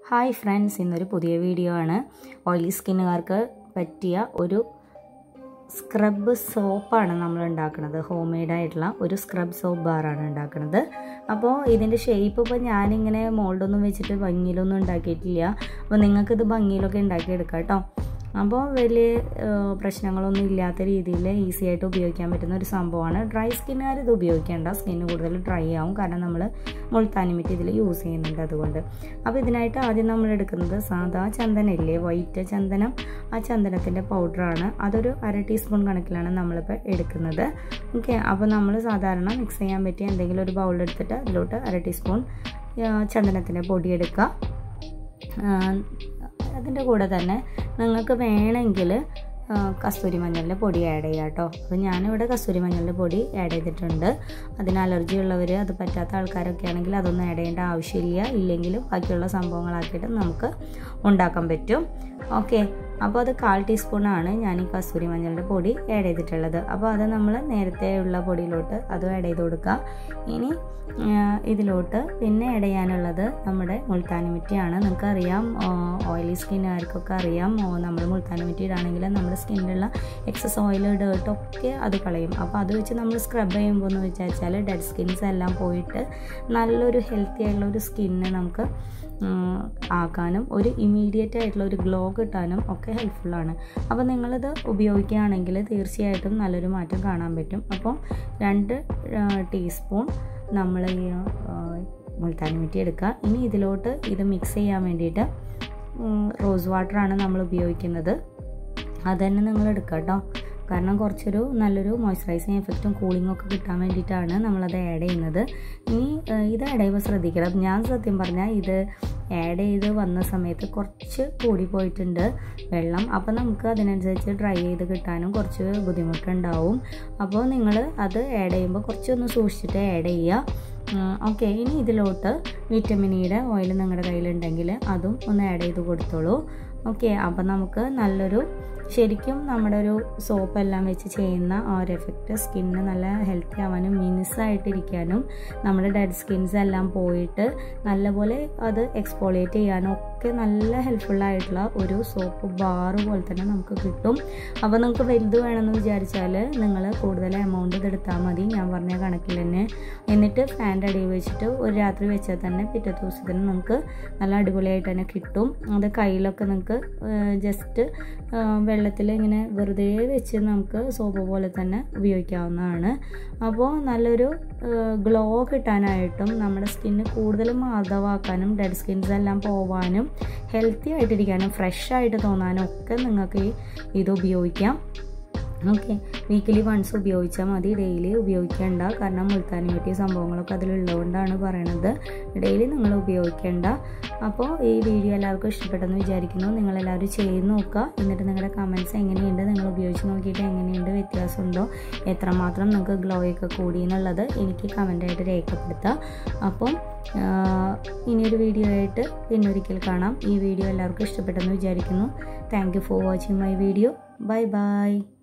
hi friends ഇന്നൊരു പുതിയ video ആണ് ഓയിലി സ്കിന്നുകാർക്ക് പറ്റിയ ഒരു സ്ക്രബ് സോപ്പാണ് നമ്മൾ ഉണ്ടാക്കുന്നത് ഹോം മെയ്ഡ് ആയിട്ടുള്ള ഒരു സ്ക്രബ് സോപ്പ് ബാറാണ് ഉണ്ടാക്കുന്നത് അപ്പോൾ ഇതിൻ്റെ ഷേപ്പ് ഇപ്പോൾ ഞാനിങ്ങനെ മോൾഡൊന്നും വെച്ചിട്ട് ഭംഗിയിലൊന്നും ഉണ്ടാക്കിയിട്ടില്ല അപ്പോൾ നിങ്ങൾക്കിത് ഭംഗിയിലൊക്കെ ഉണ്ടാക്കിയെടുക്കാം കേട്ടോ അപ്പോൾ വലിയ പ്രശ്നങ്ങളൊന്നും ഇല്ലാത്ത രീതിയിൽ ഈസി ആയിട്ട് ഉപയോഗിക്കാൻ പറ്റുന്ന ഒരു സംഭവമാണ് ഡ്രൈ സ്കിന്നുകാർ ഇത് ഉപയോഗിക്കേണ്ട സ്കിന്ന് കൂടുതൽ ഡ്രൈ ആവും കാരണം നമ്മൾ മുൾത്താനിമിറ്റ് ഇതിൽ യൂസ് ചെയ്യുന്നുണ്ട് അതുകൊണ്ട് അപ്പോൾ ഇതിനായിട്ട് ആദ്യം നമ്മൾ എടുക്കുന്നത് സാധാ ചന്ദനമില്ലേ വൈറ്റ് ചന്ദനം ആ ചന്ദനത്തിൻ്റെ പൗഡറാണ് അതൊരു അര ടീസ്പൂൺ കണക്കിലാണ് നമ്മളിപ്പോൾ എടുക്കുന്നത് ഓക്കെ അപ്പോൾ നമ്മൾ സാധാരണ മിക്സ് ചെയ്യാൻ പറ്റിയ എന്തെങ്കിലും ഒരു ബൗൾ എടുത്തിട്ട് അതിലോട്ട് അര ടീസ്പൂൺ ചന്ദനത്തിൻ്റെ പൊടി എടുക്കുക അതിൻ്റെ കൂടെ തന്നെ നിങ്ങൾക്ക് വേണമെങ്കിൽ കസ്തൂരി മഞ്ഞളിൻ്റെ പൊടി ആഡ് ചെയ്യാം കേട്ടോ അപ്പോൾ ഞാനിവിടെ കസ്തൂരി മഞ്ഞളിൻ്റെ പൊടി ആഡ് ചെയ്തിട്ടുണ്ട് അതിന് അലർജി ഉള്ളവർ അത് പറ്റാത്ത ആൾക്കാരൊക്കെ ആണെങ്കിൽ അതൊന്നും ആഡ് ചെയ്യേണ്ട ആവശ്യമില്ല ഇല്ലെങ്കിലും ബാക്കിയുള്ള സംഭവങ്ങളാക്കിയിട്ട് നമുക്ക് ഉണ്ടാക്കാൻ പറ്റും ഓക്കെ അപ്പോൾ അത് കാൽ ടീസ്പൂണാണ് ഞാൻ ഈ കസ്തൂരി മഞ്ഞളുടെ പൊടി ആഡ് ചെയ്തിട്ടുള്ളത് അപ്പോൾ അത് നമ്മൾ നേരത്തെ ഉള്ള പൊടിയിലോട്ട് അതും ആഡ് ചെയ്ത് കൊടുക്കുക ഇനി ഇതിലോട്ട് പിന്നെ ആഡ് ചെയ്യാനുള്ളത് നമ്മുടെ മുൾത്താനി മിറ്റിയാണ് നിങ്ങൾക്കറിയാം ഓയിലി സ്കിന്നുകാർക്കൊക്കെ അറിയാം നമ്മൾ മുൾത്താനി മിറ്റി ഇടാണെങ്കിൽ നമ്മുടെ സ്കിന്നിലുള്ള എക്സസ് ഓയിൽ ഡേർട്ടൊക്കെ അത് കളയും അപ്പോൾ അത് വെച്ച് നമ്മൾ സ്ക്രബ് ചെയ്യുമ്പോൾ എന്ന് വിചാരിച്ചാൽ ഡെഡ് സ്കിൻസ് എല്ലാം പോയിട്ട് നല്ലൊരു ഹെൽത്തി ആയിട്ടുള്ള ഒരു സ്കിന്ന് നമുക്ക് ആക്കാനും ഒരു ഇമ്മീഡിയറ്റ് ആയിട്ടുള്ള ഒരു ഗ്ലോ കിട്ടാനും ഒക്കെ ഹെൽപ്ഫുള്ളാണ് അപ്പോൾ നിങ്ങളിത് ഉപയോഗിക്കുകയാണെങ്കിൽ തീർച്ചയായിട്ടും നല്ലൊരു മാറ്റം കാണാൻ പറ്റും അപ്പോൾ രണ്ട് ടീസ്പൂൺ നമ്മൾ ഈ മുൾത്താനി മിറ്റി എടുക്കുക ഇനി ഇതിലോട്ട് ഇത് മിക്സ് ചെയ്യാൻ വേണ്ടിയിട്ട് റോസ് വാട്ടറാണ് നമ്മൾ ഉപയോഗിക്കുന്നത് അത് തന്നെ നിങ്ങൾ എടുക്കുക കേട്ടോ കാരണം കുറച്ചൊരു നല്ലൊരു മോയ്സ്ചറൈസിങ് എഫക്റ്റും കൂളിങ്ങും ഒക്കെ കിട്ടാൻ വേണ്ടിയിട്ടാണ് നമ്മളത് ആഡ് ചെയ്യുന്നത് ഇനി ഇത് ആഡ് ചെയ്യുമ്പോൾ ശ്രദ്ധിക്കണം ഞാൻ സത്യം പറഞ്ഞാൽ ഇത് ആഡ് ചെയ്ത് വന്ന സമയത്ത് കുറച്ച് കൂടി പോയിട്ടുണ്ട് വെള്ളം അപ്പോൾ നമുക്ക് അതിനനുസരിച്ച് ഡ്രൈ ചെയ്ത് കിട്ടാനും കുറച്ച് ബുദ്ധിമുട്ടുണ്ടാവും അപ്പോൾ നിങ്ങൾ അത് ആഡ് ചെയ്യുമ്പോൾ കുറച്ചൊന്ന് സൂക്ഷിച്ചിട്ട് ആഡ് ചെയ്യുക ഓക്കെ ഇനി ഇതിലോട്ട് വിറ്റമിൻ ഇയുടെ ഓയിൽ നിങ്ങളുടെ കയ്യിലുണ്ടെങ്കിൽ അതും ഒന്ന് ആഡ് ചെയ്ത് കൊടുത്തോളൂ ഓക്കെ അപ്പം നമുക്ക് നല്ലൊരു ശരിക്കും നമ്മുടെ ഒരു സോപ്പ് എല്ലാം വെച്ച് ചെയ്യുന്ന ആ ഒരു എഫക്റ്റ് സ്കിന്ന് നല്ല ഹെൽത്തി ആവാനും മിനിസായിട്ടിരിക്കാനും നമ്മുടെ ഡെഡ് സ്കിൻസ് എല്ലാം പോയിട്ട് നല്ലപോലെ അത് എക്സ്പോളിയേറ്റ് ചെയ്യാനും ഒക്കെ നല്ല ഹെൽപ്ഫുള്ളായിട്ടുള്ള ഒരു സോപ്പ് ബാറ് പോലെ തന്നെ നമുക്ക് കിട്ടും അപ്പോൾ നിങ്ങൾക്ക് വലുത് വേണമെന്ന് വിചാരിച്ചാൽ നിങ്ങൾ കൂടുതൽ എമൗണ്ട് ഇതെടുത്താൽ മതി ഞാൻ പറഞ്ഞ കണക്കിൽ തന്നെ എന്നിട്ട് ഫാൻ്റെ അടിയിൽ വെച്ചിട്ട് ഒരു രാത്രി വെച്ചാൽ തന്നെ പിറ്റേ ദിവസത്തിന് നിങ്ങൾക്ക് നല്ല അടിപൊളിയായിട്ട് തന്നെ കിട്ടും അത് കയ്യിലൊക്കെ നിങ്ങൾക്ക് ജസ്റ്റ് വെള്ളത്തിൽ ഇങ്ങനെ വെറുതെ വെച്ച് നമുക്ക് സോപ്പ് പോലെ തന്നെ ഉപയോഗിക്കാവുന്നതാണ് അപ്പോൾ നല്ലൊരു ഗ്ലോ കിട്ടാനായിട്ടും നമ്മുടെ സ്കിന്ന് കൂടുതൽ മാർദ്ദവാക്കാനും ഡെഡ് സ്കിൻസ് എല്ലാം പോവാനും ഹെൽത്തി ആയിട്ടിരിക്കാനും ഫ്രഷ് ആയിട്ട് തോന്നാനും ഒക്കെ നിങ്ങൾക്ക് ഇത് ഉപയോഗിക്കാം ഓക്കെ വീക്കിലി വൺസ് ഉപയോഗിച്ചാൽ മതി ഡെയിലി ഉപയോഗിക്കേണ്ട കാരണം മുൾത്താനി വെട്ടിയ സംഭവങ്ങളൊക്കെ അതിലുള്ളതുകൊണ്ടാണ് പറയണത് ഡെയിലി നിങ്ങൾ ഉപയോഗിക്കേണ്ട അപ്പോൾ ഈ വീഡിയോ എല്ലാവർക്കും ഇഷ്ടപ്പെട്ടെന്ന് വിചാരിക്കുന്നു നിങ്ങളെല്ലാവരും ചെയ്ത് നോക്കുക എന്നിട്ട് നിങ്ങളുടെ കമൻറ്റ്സ് എങ്ങനെയുണ്ട് നിങ്ങൾ ഉപയോഗിച്ച് നോക്കിയിട്ട് എങ്ങനെയുണ്ട് വ്യത്യാസമുണ്ടോ എത്രമാത്രം നിങ്ങൾക്ക് ഗ്ലോ ഒക്കെ കൂടി എന്നുള്ളത് എനിക്ക് കമൻ്റായിട്ട് രേഖപ്പെടുത്താം അപ്പം ഇനിയൊരു വീഡിയോ ആയിട്ട് പിന്നൊരിക്കൽ കാണാം ഈ വീഡിയോ എല്ലാവർക്കും ഇഷ്ടപ്പെട്ടെന്ന് വിചാരിക്കുന്നു thank for watching my video bye by